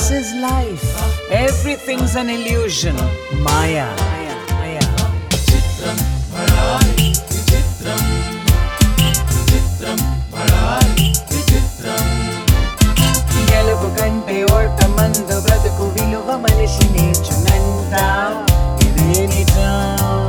This is life. Everything's an illusion. Maya. Maya. Maya. గెలుపు కంటే ఓట మందు బ్రతుకు విలువ మనిషి నేర్చునంట ఇదే నిజం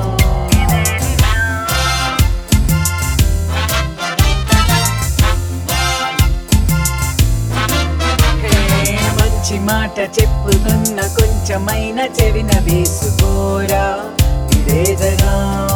హే, మంచి మాట చెప్పుతున్న కొంచెమైన చెవిన వేసుకోరా ఇదే జగా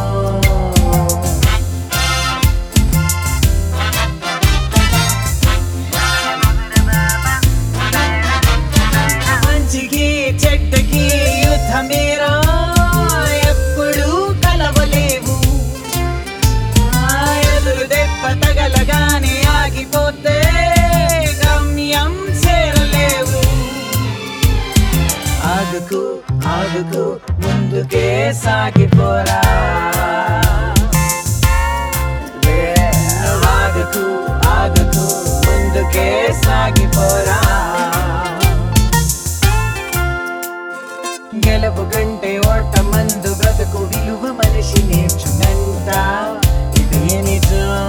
మంచికి చెడ్డకి యుద్ధమేరా ఎప్పుడు కలవలేవు ఆ ఎదురు దెబ్బ తగలగానే ఆగిపోతే గమ్యం చేరలేవు ఆగుకు ఆగుకు ముందుకే సాగిపోరా లే, ఆగుకు ఆగుకు ముందుకే సాగిపోరా గెలుపు కంటే ఓట మందు బ్రతుకు విలువ మనిషి నేర్చునంట ఇదే నిజం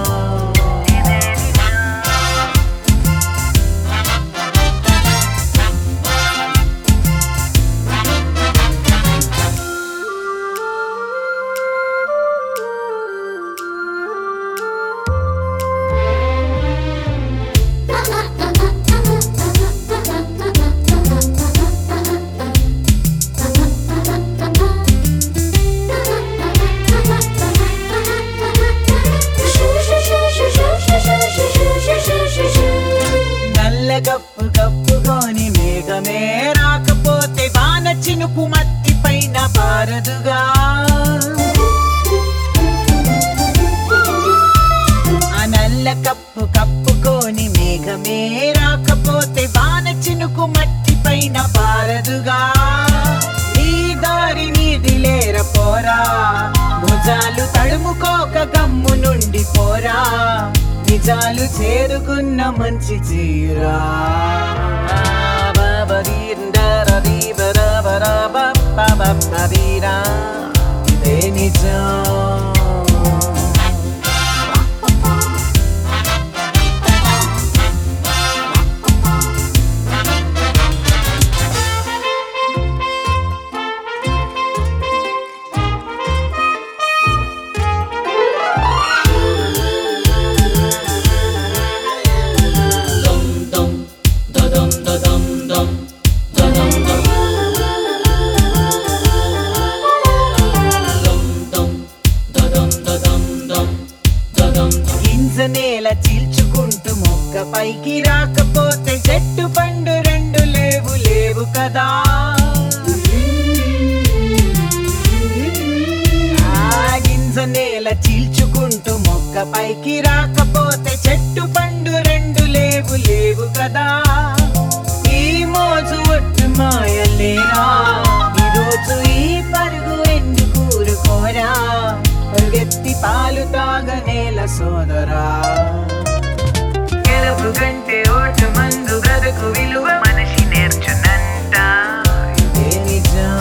నల్ల కప్పు కప్పుకొని మేఘమే రాకపోతే వాన చినుకు మట్టి పైన పారదుగా ఆ నల్ల కప్పు కప్పుకొని మేఘమే రాకపోతే వాన చినుకు మట్టి పైన పారదుగా నీ దారి నీది లేర పోరా భుజాలు తడుముకోక గమ్ము నుండి పోరా నిజాలు చేరుకున్న మంచి చీరా ఇదే నిజం గింజ నేల చీల్చుకుంటూ మొక్క పైకి రాకపోతే చెట్టు పండు రెండు లేవు లేవు కదా ఆ గింజ నేల చీల్చుకుంటూ మొక్క పైకి రాకపోతే చెట్టు పండు రెండు లేవు లేవు కదా ఈ మోజు ఒట్టు మాయలేరా ఈరోజు ఈ పరుగు ఎందుకు ఊరుకోరా పరుగెత్తి పాలు తాగనేల సోదరా గెలుపు కంటే ఓటు మందు బ్రతుకు విలువ మనిషి నేర్చునంట ఇదే నిజం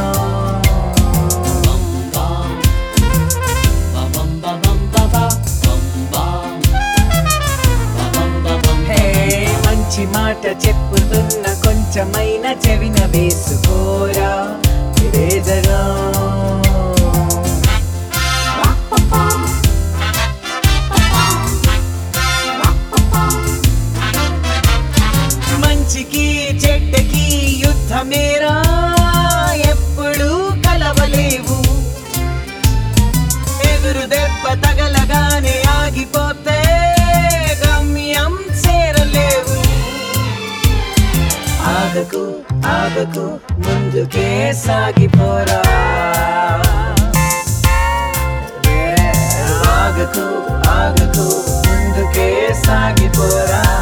హే, మంచి మాట చెప్పుతున్న కొంచెమైన చెవిన వేసుకోరా ఇదే జగా మంచికి చెడ్డకి యుద్ధమేరా ఎప్పుడు కలవలేవు ఎదురు దెబ్బ తగలగానే ఆగిపోతే గమ్యం చేరలేవు ఆగకు ఆగకు ముందుకే సాగిపోరా ఏ, ఆగకు ఆగకు ముందుకే సాగిపోరా